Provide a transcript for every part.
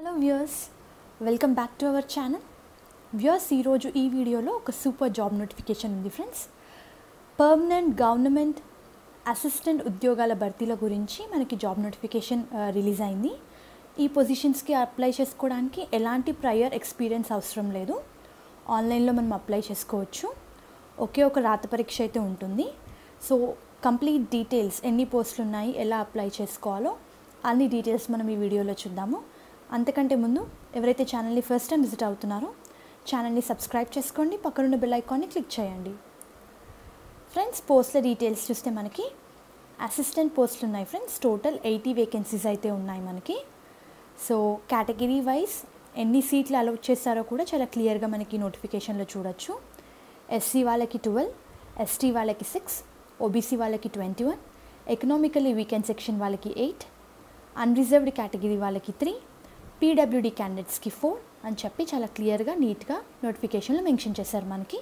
hello viewers welcome back to our channel viewers ఈరోజు ఈ వీడియోలో ఒక సూపర్ జాబ్ నోటిఫికేషన్ ఉంది ఫ్రెండ్స్ పర్మనెంట్ గవర్నమెంట్ అసిస్టెంట్ ఉద్యోగాల భర్తీల గురించి మనకి జాబ్ నోటిఫికేషన్ రిలీజ్ అయింది ఈ పొజిషన్స్కి అప్లై చేసుకోవడానికి ఎలాంటి ప్రయర్ ఎక్స్పీరియన్స్ అవసరం లేదు ఆన్లైన్లో మనం అప్లై చేసుకోవచ్చు ఒకే ఒక రాత పరీక్ష అయితే ఉంటుంది సో కంప్లీట్ డీటెయిల్స్ ఎన్ని పోస్టులు ఉన్నాయి ఎలా అప్లై చేసుకోవాలో అన్ని డీటెయిల్స్ మనం ఈ వీడియోలో చూద్దాము అంతకంటే ముందు ఎవరైతే ఛానల్ని ఫస్ట్ టైం విజిట్ అవుతున్నారో ఛానల్ని సబ్స్క్రైబ్ చేసుకోండి పక్కనున్న బెల్ ఐకాన్ని క్లిక్ చేయండి ఫ్రెండ్స్ పోస్ట్ల డీటెయిల్స్ చూస్తే మనకి అసిస్టెంట్ పోస్టులు ఉన్నాయి ఫ్రెండ్స్ టోటల్ ఎయిటీ వేకెన్సీస్ అయితే ఉన్నాయి మనకి సో కేటగిరీ వైజ్ ఎన్ని సీట్లు అలౌట్ చేస్తారో కూడా చాలా క్లియర్గా మనకి నోటిఫికేషన్లో చూడొచ్చు ఎస్సీ వాళ్ళకి ట్వెల్వ్ ఎస్టీ వాళ్ళకి సిక్స్ ఓబీసీ వాళ్ళకి ట్వంటీ వన్ ఎకనామికలీ వీకెండ్ సెక్షన్ వాళ్ళకి ఎయిట్ అన్రిజర్వ్డ్ కేటగిరీ వాళ్ళకి త్రీ పీడబ్ల్యూడి క్యాండిడేట్స్కి ఫోర్ అని చెప్పి చాలా క్లియర్గా నీట్గా నోటిఫికేషన్లో మెన్షన్ చేశారు మనకి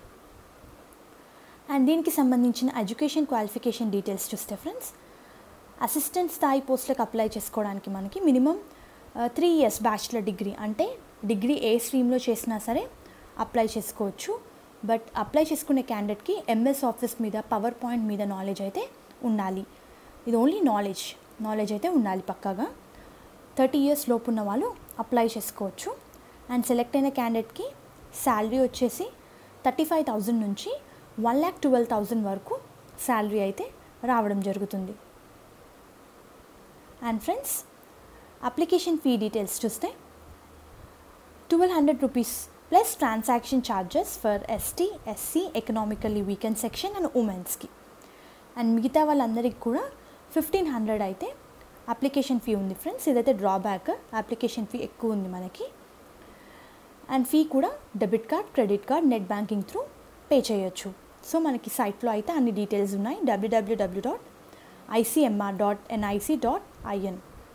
అండ్ దీనికి సంబంధించిన ఎడ్యుకేషన్ క్వాలిఫికేషన్ డీటెయిల్స్ చూస్తే ఫ్రెండ్స్ అసిస్టెంట్ స్థాయి పోస్టులకు అప్లై చేసుకోవడానికి మనకి minimum three years bachelor degree అంటే డిగ్రీ ఏ స్ట్రీమ్లో చేసినా సరే అప్లై చేసుకోవచ్చు బట్ అప్లై చేసుకునే క్యాండిడేట్కి ఎంఎస్ ఆఫీస్ మీద పవర్ పాయింట్ మీద నాలెడ్జ్ అయితే ఉండాలి ఇది ఓన్లీ నాలెడ్జ్ నాలెడ్జ్ అయితే ఉండాలి పక్కాగా థర్టీ ఇయర్స్ లోపు ఉన్న వాళ్ళు అప్లై చేసుకోవచ్చు అండ్ సెలెక్ట్ అయిన క్యాండిడేట్కి శాలరీ వచ్చేసి థర్టీ ఫైవ్ థౌజండ్ నుంచి వన్ ల్యాక్ ట్వెల్వ్ థౌజండ్ వరకు శాలరీ అయితే రావడం జరుగుతుంది and friends application fee details చూస్తే twelve hundred rupees plus transaction charges for ST SC economically వీకెండ్ సెక్షన్ అండ్ ఉమెన్స్కి అండ్ మిగతా వాళ్ళందరికీ కూడా ఫిఫ్టీన్ హండ్రెడ్ అయితే అప్లికేషన్ ఫీ ఉంది ఫ్రెండ్స్ ఇదైతే డ్రాబ్యాక్ అప్లికేషన్ ఫీ ఎక్కువ ఉంది మనకి అండ్ ఫీ కూడా debit card credit card net banking through pay చేయొచ్చు సో మనకి సైట్లో అయితే అన్ని డీటెయిల్స్ ఉన్నాయి WWW dot ICMR dot NIC dot IN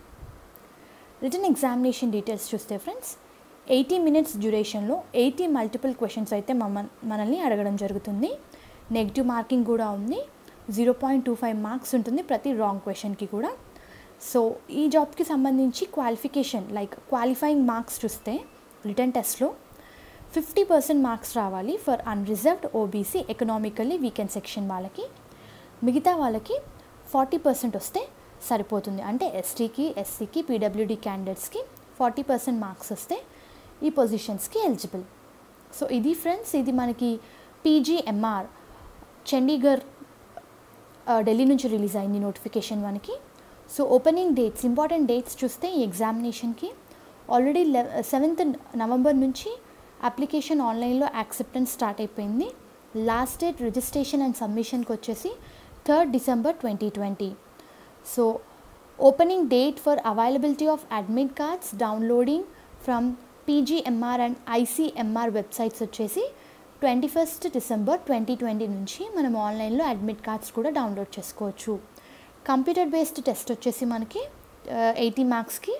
written examination details చూస్తే ఫ్రెండ్స్ ఎయిటీ మినిట్స్ డ్యూరేషన్లో ఎయిటీ మల్టిపుల్ క్వశ్చన్స్ అయితే మమ్మ మనల్ని అడగడం జరుగుతుంది నెగిటివ్ మార్కింగ్ కూడా ఉంది zero point two five marks ఉంటుంది ప్రతి రాంగ్ క్వశ్చన్కి కూడా సో ఈ జాబ్కి సంబంధించి క్వాలిఫికేషన్ లైక్ క్వాలిఫైయింగ్ మార్క్స్ చూస్తే రిటర్న్ టెస్ట్లో ఫిఫ్టీ పర్సెంట్ మార్క్స్ రావాలి ఫర్ అన్రిజర్వ్డ్ ఓబీసీ ఎకనామికల్లీ వీకెండ్ సెక్షన్ వాళ్ళకి మిగతా వాళ్ళకి ఫార్టీ పర్సెంట్ వస్తే సరిపోతుంది అంటే ఎస్టీకి ఎస్సీకి పీడబ్ల్యూడి క్యాండిడేట్స్కి ఫార్టీ పర్సెంట్ మార్క్స్ వస్తే ఈ పొజిషన్స్కి ఎలిజిబుల్ సో ఇది ఫ్రెండ్స్ ఇది మనకి పీజీఎంఆర్ చండీగఢ్ ఢిల్లీ నుంచి రిలీజ్ అయింది నోటిఫికేషన్ మనకి so opening dates important dates చూస్తే ఈ ఎగ్జామినేషన్కి ఆల్రెడీ లె సెవెంత్ నవంబర్ నుంచి అప్లికేషన్ ఆన్లైన్లో యాక్సెప్టెన్స్ స్టార్ట్ అయిపోయింది లాస్ట్ డేట్ రిజిస్ట్రేషన్ అండ్ సబ్మిషన్కి వచ్చేసి third December twenty twenty so opening date for availability of admit cards downloading from PGMR and ICMR websites వచ్చేసి twenty first December twenty twenty నుంచి మనం ఆన్లైన్లో admit cards కూడా download చేసుకోవచ్చు computer based test వచ్చేసి మనకి ఎయిటీ మార్క్స్కి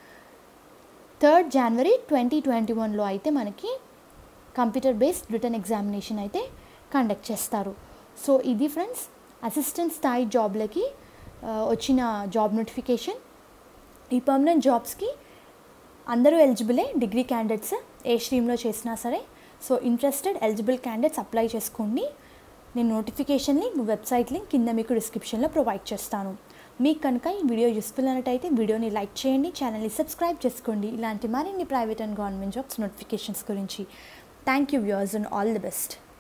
థర్డ్ జనవరి twenty twenty వన్లో అయితే మనకి కంప్యూటర్ బేస్డ్ రిటర్న్ ఎగ్జామినేషన్ అయితే కండక్ట్ చేస్తారు సో ఇది ఫ్రెండ్స్ అసిస్టెంట్ స్థాయి జాబ్లకి వచ్చిన జాబ్ నోటిఫికేషన్ ఈ పర్మనెంట్ జాబ్స్కి అందరూ ఎలిజిబులే డిగ్రీ క్యాండిడేట్స్ ఏ స్ట్రీమ్లో చేసినా సరే so interested eligible candidates apply చేసుకోండి నేను నోటిఫికేషన్ లింక్ వెబ్సైట్ లింక్ కింద మీకు డిస్క్రిప్షన్లో ప్రొవైడ్ చేస్తాను మీకు కనుక ఈ వీడియో యూస్ఫుల్ అన్నట్టయితే వీడియోని లైక్ చేయండి ఛానల్ని సబ్స్క్రైబ్ చేసుకోండి ఇలాంటి మరిన్ని private and government jobs notifications గురించి thank you viewers and all the best